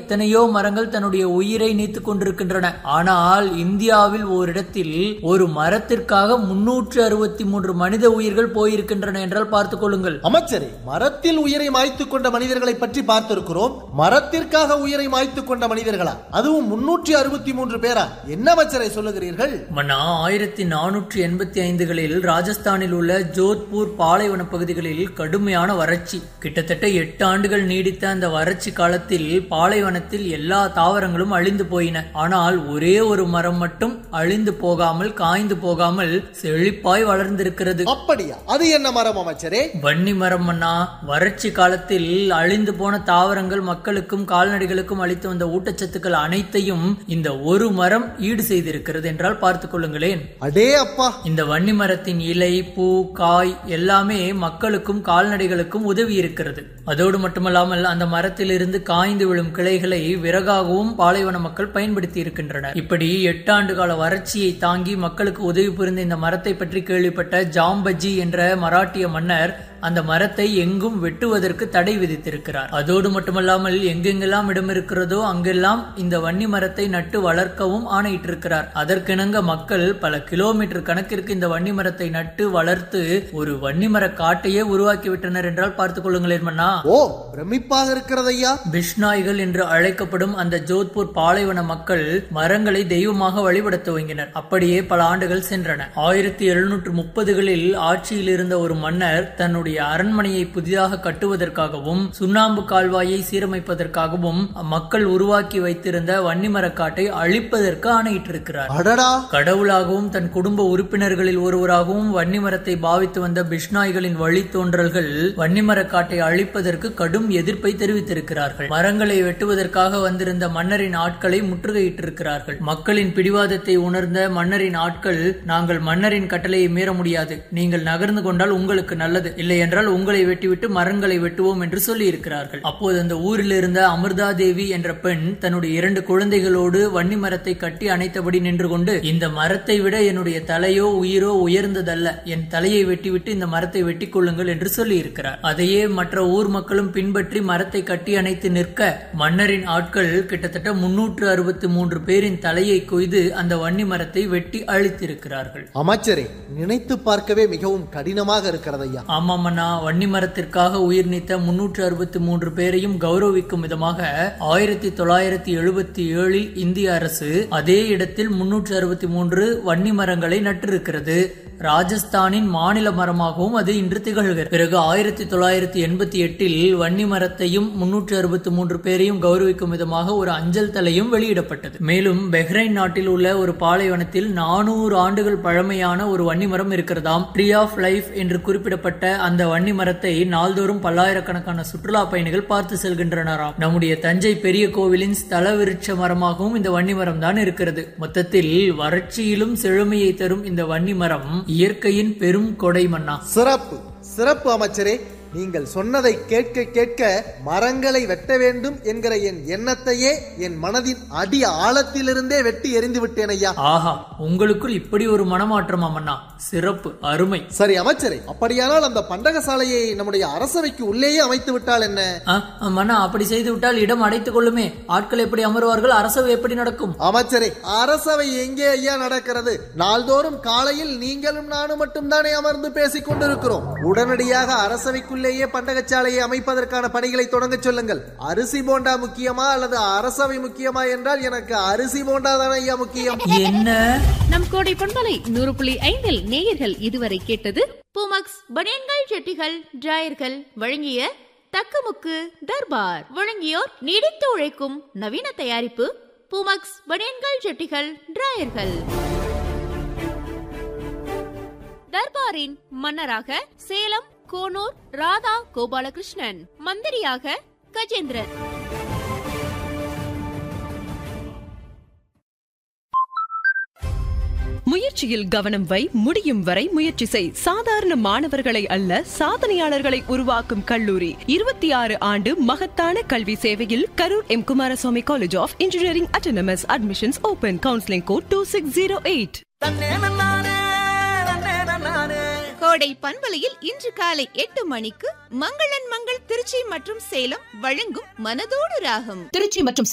எத்தனையோ மரங்கள் தன்னுடைய உயிரை நீத்துக் கொண்டிருக்கின்றன ஆனால் இந்தியாவில் ஓரிடத்தில் ஒரு மரத்திற்காக முன்னூற்று அறுபத்தி மூன்று மனித உயிர்கள் போயிருக்கின்றன என்றால் பார்த்துக் கொள்ளுங்கள் அமைச்சரே மரத்தில் உயிரை மாய்த்துக் கொண்ட மனிதர்களை பற்றி பார்த்திருக்கிறோம் மரத்திற்காக உயிரை மாய்த்துக் கொண்ட மனிதர்களா அதுவும் முன்னூற்றி அறுபத்தி மூன்று பேரா என்ன அமைச்சரை சொல்லுகிறீர்கள் மன்னா ஆயிரத்தி நானூற்றி எண்பத்தி ஐந்துகளில் ராஜஸ்தானில் உள்ள ஜோத்பூர் பாலைவன பகுதிகளில் கடுமையான வறட்சி கிட்டத்தட்ட எட்டு ஆண்டுகள் நீடித்த அந்த வறட்சி காலத்தில் பாலைவனத்தில் எல்லா தாவரங்களும் அழிந்து போயின ஆனால் ஒரே ஒரு மரம் மட்டும் அழிந்து போகாமல் காய்ந்து போகாமல் செழிப்பாய் வளர்ந்திருக்கிறது அப்படியா அது என்ன மரம் அமைச்சரே வன்னி மரம் அண்ணா வறட்சி காலத்தில் அழிந்து போன தாவரங்கள் மக்களுக்கும் கால்நடைகளுக்கும் அளித்து வந்த ஊட்டச்சத்துக்கள் அனைத்தையும் இந்த ஒரு மரம் ஈடு செய்திருக்கிறது என்றால் பார்த்துக் கொள்ளுங்களேன் அடே அப்பா இந்த வன்னி மரத்தின் இலை பூ காய் எல்லாமே மக்களுக்கும் கால்நடைகளுக்கும் உதவி இருக்கிறது அதோடு மட்டுமல்லாமல் அந்த மரத்திலிருந்து காய்ந்து விழும் கிளைகளை விறகாகவும் பாலைவன மக்கள் பயன்படுத்தி இருக்கின்றனர் இப்படி எட்டாண்டு கால வறட்சியை தாங்கி மக்களுக்கு உதவி புரிந்த இந்த மரத்தை பற்றி கேள்விப்பட்ட ஜாம்பஜி என்ற மராட்டிய மன்னர் அந்த மரத்தை எங்கும் வெட்டுவதற்கு தடை விதித்திருக்கிறார் அதோடு மட்டுமல்லாமல் எங்கெங்கெல்லாம் இடம் இருக்கிறதோ அங்கெல்லாம் இந்த வன்னி மரத்தை நட்டு வளர்க்கவும் ஆணையிட்டிருக்கிறார் அதற்கிணங்க மக்கள் பல கிலோமீட்டர் கணக்கிற்கு இந்த வன்னி மரத்தை நட்டு வளர்த்து ஒரு வன்னி மர காட்டையே உருவாக்கி விட்டனர் என்றால் பார்த்துக் கொள்ளுங்களேன் மன்னா ஓ பிரமிப்பாக இருக்கிறது ஐயா பிஷ்னாய்கள் என்று அழைக்கப்படும் அந்த ஜோத்பூர் பாலைவன மக்கள் மரங்களை தெய்வமாக வழிபட துவங்கினர் அப்படியே பல ஆண்டுகள் சென்றன ஆயிரத்தி எழுநூற்று முப்பதுகளில் ஆட்சியில் இருந்த ஒரு மன்னர் தன்னுடைய அரண்மனையை புதிதாக கட்டுவதற்காகவும் சுண்ணாம்பு கால்வாயை சீரமைப்பதற்காகவும் மக்கள் உருவாக்கி வைத்திருந்த வன்னிமரக் காட்டை அழிப்பதற்கு ஆணையிட்டிருக்கிறார் அடடா கடவுளாகவும் தன் குடும்ப உறுப்பினர்களில் ஒருவராகவும் வன்னிமரத்தை பாவித்து வந்த பிஷ்னாய்களின் வழித்தோன்றல்கள் வன்னிமரக் காட்டை அழிப்பதற்கு கடும் எதிர்ப்பை தெரிவித்திருக்கிறார்கள் மரங்களை வெட்டுவதற்காக வந்திருந்த மன்னரின் ஆட்களை முற்றுகையிட்டிருக்கிறார்கள் மக்களின் பிடிவாதத்தை உணர்ந்த மன்னரின் ஆட்கள் நாங்கள் மன்னரின் கட்டளையை மீற முடியாது நீங்கள் நகர்ந்து கொண்டால் உங்களுக்கு நல்லது இல்லை என்றால் உங்களை வெட்டிவிட்டு மரங்களை வெட்டுவோம் என்று சொல்லி இருக்கிறார்கள் அப்போது அந்த ஊரில் இருந்த அமிர்தா தேவி என்ற பெண் தன்னுடைய இரண்டு குழந்தைகளோடு வன்னி மரத்தை கட்டி அணைத்தபடி நின்று கொண்டு இந்த மரத்தை விட என்னுடைய தலையோ உயிரோ உயர்ந்ததல்ல என் தலையை வெட்டிவிட்டு இந்த மரத்தை வெட்டிக் கொள்ளுங்கள் என்று சொல்லி இருக்கிறார் அதையே மற்ற ஊர் மக்களும் பின்பற்றி மரத்தை கட்டி அணைத்து நிற்க மன்னரின் ஆட்கள் கிட்டத்தட்ட முன்னூற்று அறுபத்தி மூன்று பேரின் தலையை கொய்து அந்த வன்னி மரத்தை வெட்டி அழித்திருக்கிறார்கள் அமைச்சரே நினைத்து பார்க்கவே மிகவும் கடினமாக இருக்கிறது ஐயா ஆமாம் அண்ணா வன்னி மரத்திற்காக உயிர் நீத்த முன்னூற்று அறுபத்தி மூன்று பேரையும் கௌரவிக்கும் விதமாக ஆயிரத்தி தொள்ளாயிரத்தி எழுபத்தி ஏழில் இந்திய அரசு அதே இடத்தில் முன்னூற்று அறுபத்தி மூன்று வன்னி மரங்களை நட்டிருக்கிறது ராஜஸ்தானின் மாநில மரமாகவும் அது இன்று திகழ்கிறது பிறகு ஆயிரத்தி தொள்ளாயிரத்தி எண்பத்தி எட்டில் வன்னி மரத்தையும் முன்னூற்று அறுபத்தி மூன்று பேரையும் கௌரவிக்கும் விதமாக ஒரு அஞ்சல் தலையும் வெளியிடப்பட்டது மேலும் பெஹ்ரைன் நாட்டில் உள்ள ஒரு பாலைவனத்தில் நானூறு ஆண்டுகள் பழமையான ஒரு வன்னி மரம் இருக்கிறதாம் ட்ரீ ஆஃப் லைஃப் என்று குறிப்பிடப்பட்ட அந்த வன்னி மரத்தை நாள்தோறும் பல்லாயிரக்கணக்கான சுற்றுலா பயணிகள் பார்த்து செல்கின்றனராம் நம்முடைய தஞ்சை பெரிய கோவிலின் ஸ்தல விருட்ச மரமாகவும் இந்த வன்னி மரம் தான் இருக்கிறது மொத்தத்தில் வறட்சியிலும் செழுமையை தரும் இந்த வன்னி மரம் இயற்கையின் பெரும் கொடை மன்னா சிறப்பு சிறப்பு அமைச்சரே நீங்கள் சொன்னதை கேட்க கேட்க மரங்களை வெட்ட வேண்டும் என்கிற என் எண்ணத்தையே என் மனதின் அடி ஆழத்திலிருந்தே வெட்டி எறிந்து விட்டேன் ஐயா ஆஹா உங்களுக்குள் இப்படி ஒரு மனமாற்றமா மன்னா சிறப்பு அருமை சரி அமைச்சரே அப்படியானால் அந்த பண்டக சாலையை நம்முடைய அரசவைக்கு உள்ளேயே அமைத்து விட்டால் என்ன ஆ, மன்னா அப்படி செய்து விட்டால் இடம் அடைத்துக் கொள்ளுமே ஆட்கள் எப்படி அமருவார்கள் அரசவை எப்படி நடக்கும் அமைச்சரே அரசவை எங்கே ஐயா நடக்கிறது நாள்தோறும் காலையில் நீங்களும் நானும் மட்டும்தானே அமர்ந்து பேசிக் கொண்டிருக்கிறோம் உடனடியாக அரசவைக்குள்ளேயே பண்டகச்சாலையை அமைப்பதற்கான பணிகளை தொடங்க சொல்லுங்கள் அரிசி போண்டா முக்கியமா அல்லது அரசவை முக்கியமா என்றால் எனக்கு அரிசி போண்டா தானே ஐயா முக்கியம் என்ன நம் கோடை பொன்மலை நூறு புள்ளி ஐந்தில் நேயர்கள் இதுவரை கேட்டது பூமக்ஸ் பனியன்கள் செட்டிகள் டிராயர்கள் வழங்கிய தக்கமுக்கு தர்பார் வழங்கியோர் நீடித்து உழைக்கும் நவீன தயாரிப்பு பூமக்ஸ் பனியன்கள் செட்டிகள் டிராயர்கள் தர்பாரின் மன்னராக சேலம் கோனூர் ராதா கோபாலகிருஷ்ணன் மந்திரியாக கஜேந்திரன் முயற்சியில் கவனம் வை முடியும் வரை முயற்சி செய் சாதாரண மாணவர்களை அல்ல சாதனையாளர்களை உருவாக்கும் கல்லூரி இருபத்தி ஆறு ஆண்டு மகத்தான கல்வி சேவையில் Karur M Kumaraswamy college of engineering autonomous admissions open counselling code two six zero eight Kodai பண்பலையில் இன்று காலை எட்டு மணிக்கு மங்களன் மங்கள் திருச்சி மற்றும் சேலம் வழங்கும் மனதோடு ராகம் திருச்சி மற்றும்